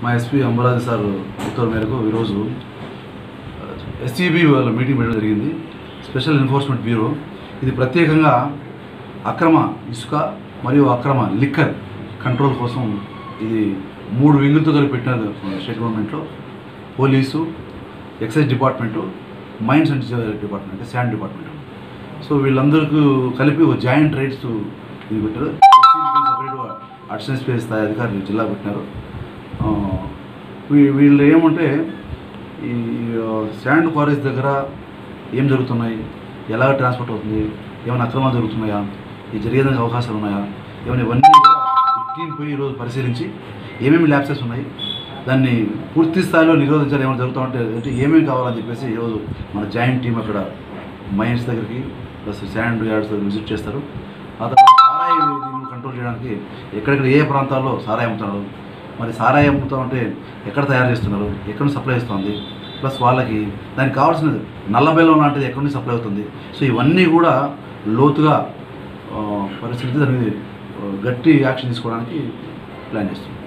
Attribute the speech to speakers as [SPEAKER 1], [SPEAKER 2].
[SPEAKER 1] మా SP అంబరాజు sir ఉత్తర్వు మేరకు ఈరోజు ఎస్సీబీ వాళ్ళ మీటింగ్ పెట్టడం జరిగింది స్పెషల్ ఎన్ఫోర్స్మెంట్ బ్యూరో ఇది ప్రత్యేకంగా అక్రమ ఇసుక మరియు అక్రమ లిక్కర్ కంట్రోల్ కోసం ఇది మూడు వింగులతో కలిపి పెట్టినది స్టేట్ గవర్నమెంట్లో police excise department mines and department అంటే శాండ్ డిపార్ట్మెంట్ సో వీళ్ళందరికీ కలిపి ఒక జాయింట్ రైట్స్ ఇది పెట్టారు సపరేట్గా అడిషనల్ స్పేస్ స్థాయి అధికారులు జిల్లా పెట్టినారు ఆ, వీ- వీళ్ళు ఏమంటే ఈ శాండ్ ఫారెస్ట్ దగ్గర ఏం జరుగుతున్నాయి ఎలా ట్రాన్స్పోర్ట్ అవుతుంది ఏమైనా అక్రమాలు జరుగుతున్నాయా ఈ జరిగేదానికి అవకాశాలు ఉన్నాయా ఏమైనా ఇవన్నీ కూడా టీం పోయి ఈరోజు పరిశీలించి ఏమేమి ల్యాబ్సెస్ ఉన్నాయి దాన్ని పూర్తి స్థాయిలో నిరోధించాలి ఏమైనా జరుగుతూ ఉంటే అంటే ఏమేమి కావాలని చెప్పేసి ఈరోజు మన జాయింట్ టీం అక్కడ మైన్స్ దగ్గరికి ప్లస్ శాండ్ యార్డ్స్ దగ్గర విజిట్ చేస్తారు ఆ తర్వాత సారాయి దీన్ని కంట్రోల్ చేయడానికి ఎక్కడెక్కడ ఏ ప్రాంతాల్లో సారాయి అమ్ముతున్నారు మరి సారాయి అమ్ముతా ఉంటే ఎక్కడ తయారు చేస్తున్నారు ఎక్కడ నుంచి సప్లై అవుతుంది ప్లస్ వాళ్ళకి దానికి కావాల్సినది నల్ల బెల్లం లాంటిది ఎక్కడి నుంచి సప్లై అవుతుంది సో ఇవన్నీ కూడా లోతుగా ఆ, పరిశీలించి దాని మీద ఆ, గట్టి యాక్షన్ తీసుకోవడానికి ప్లాన్ చేస్తున్నాం